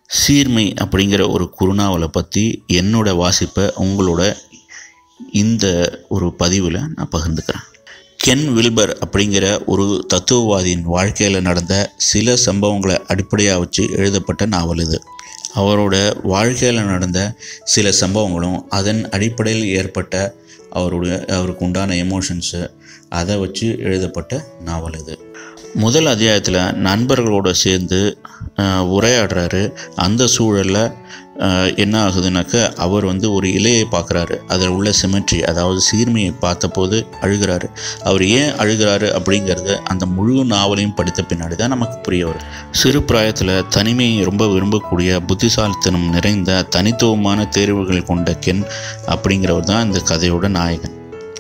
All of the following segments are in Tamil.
சீர்மை அப்படிங்கிற ஒரு குறுநாவலை பற்றி என்னோட வாசிப்பை உங்களோட இந்த ஒரு பதிவில் நான் பகிர்ந்துக்கிறேன் கென் வில்பர் அப்படிங்கிற ஒரு தத்துவவாதியின் வாழ்க்கையில் நடந்த சில சம்பவங்களை அடிப்படையாக வச்சு எழுதப்பட்ட நாவல் இது அவரோட வாழ்க்கையில் நடந்த சில சம்பவங்களும் அதன் அடிப்படையில் ஏற்பட்ட அவருடைய அவருக்கு உண்டான எமோஷன்ஸு அதை வச்சு எழுதப்பட்ட நாவல் இது முதல் அத்தியாயத்தில் நண்பர்களோடு சேர்ந்து அஹ், உரையாடுறாரு அந்த சூழலில் அஹ், என்ன ஆகுதுனாக்க அவர் வந்து ஒரு இலையை பார்க்குறாரு அதில் உள்ள சிமெட்ரி அதாவது சீர்மையை பார்த்தபோது அழுகிறாரு அவர் ஏன் அழுகிறாரு அப்படிங்கிறது அந்த முழு நாவலையும் படித்த பின்னாடி தான் நமக்கு புரிய வரும் சிறு பிராயத்தில் தனிமையை ரொம்ப விரும்பக்கூடிய புத்திசாலித்தனம் நிறைந்த தனித்துவமான தேர்வுகள் கொண்ட கென் அப்படிங்கிறவர் தான் இந்த கதையோட நாயகன்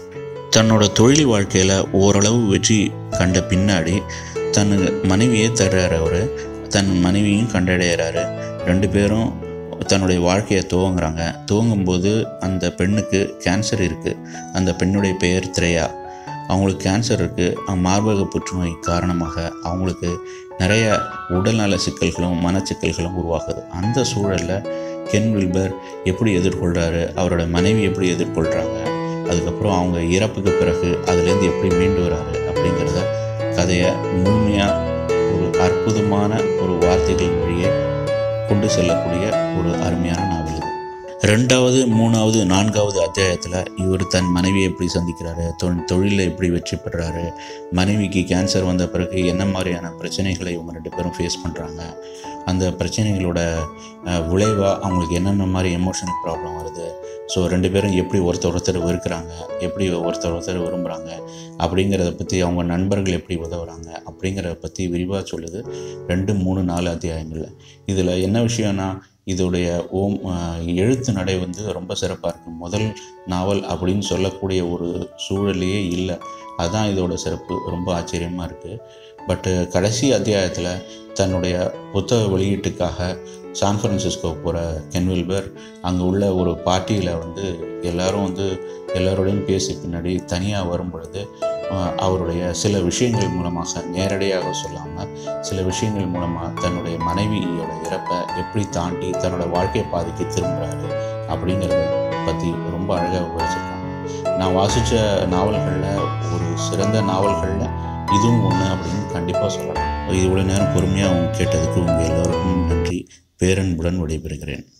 தன்னோட தொழில் வாழ்க்கையில் ஓரளவு வெற்றி கண்ட பின்னாடி தன் மனைவியை தர்றாரு அவர் தன் மனைவியும் கண்டடைகிறாரு ரெண்டு பேரும் தன்னுடைய வாழ்க்கையை துவங்குறாங்க துவங்கும்போது அந்த பெண்ணுக்கு கேன்சர் இருக்குது அந்த பெண்ணுடைய பெயர் திரையா அவங்களுக்கு கேன்சர் இருக்குது மார்பக புற்றுநோய் காரணமாக அவங்களுக்கு நிறைய உடல்நல சிக்கல்களும் மனச்சிக்கல்களும் உருவாகுது அந்த சூழலில் கென் வில்பர் எப்படி எதிர்கொள்கிறாரு அவரோட மனைவி எப்படி எதிர்கொள்கிறாங்க அதுக்கப்புறம் அவங்க இறப்புக்கு பிறகு அதுலேருந்து எப்படி மீண்டு வராரு அப்படிங்கிறத கதையை முழுமையாக ஒரு அற்புதமான ஒரு வார்த்தைகள் வழியே கொண்டு செல்லக்கூடிய ஒரு அருமையான நாவல் இது ரெண்டாவது மூணாவது நான்காவது அத்தியாயத்தில் இவர் தன் மனைவியை எப்படி சந்திக்கிறாரு தொ- தொழிலில் எப்படி வெற்றி பெறுறாரு மனைவிக்கு கேன்சர் வந்த பிறகு என்ன மாதிரியான பிரச்சனைகளை இவங்க ரெண்டு பேரும் ஃபேஸ் பண்ணுறாங்க அந்த பிரச்சனைகளோட விளைவாக அவங்களுக்கு என்னென்ன மாதிரி எமோஷனல் ப்ராப்ளம் வருது ஸோ ரெண்டு பேரும் எப்படி ஒருத்தர் ஒருத்தர் வெறுக்கிறாங்க எப்படி ஒருத்தர் ஒருத்தர் விரும்புகிறாங்க அப்படிங்கிறத பற்றி அவங்க நண்பர்கள் எப்படி உதவுறாங்க அப்படிங்கிறத பற்றி விரிவாக சொல்லுது ரெண்டு மூணு நாலு அத்தியாயங்களில் இதில் என்ன விஷயம்னா இதோடைய ஓம் அஹ், எழுத்து நடை வந்து ரொம்ப சிறப்பாக இருக்குது முதல் நாவல் அப்படின்னு சொல்லக்கூடிய ஒரு சூழலையே இல்லை அதுதான் இதோட சிறப்பு ரொம்ப ஆச்சரியமாக இருக்குது பட்டு கடைசி அத்தியாயத்தில் தன்னுடைய புத்தக வெளியீட்டுக்காக சான் ஃப்ரான்சிஸ்கோ போகிற கென் வில்பர் அங்கே உள்ள ஒரு பார்ட்டியில் வந்து எல்லாரும் வந்து எல்லாரோடையும் பேசி பின்னாடி தனியாக வரும் பொழுது அஹ், அவருடைய சில விஷயங்கள் மூலமாக நேரடியாக சொல்லாமல் சில விஷயங்கள் மூலமாக தன்னுடைய மனைவியோட இறப்பை எப்படி தாண்டி தன்னோட வாழ்க்கை பாதைக்கு திரும்புகிறாரு அப்படிங்கிறத பற்றி ரொம்ப அழகாக விவரிச்சிருக்காங்க நான் வாசித்த நாவல்களில் ஒரு சிறந்த நாவல்களில் இதுவும் ஒன்று அப்படின்னு கண்டிப்பாக சொல்லலாம் இவ்வளோ நேரம் பொறுமையாக அவங்க கேட்டதுக்கு உங்கள் எல்லோருக்கும் நன்றி பேரன்புடன் விடைபெறுகிறேன்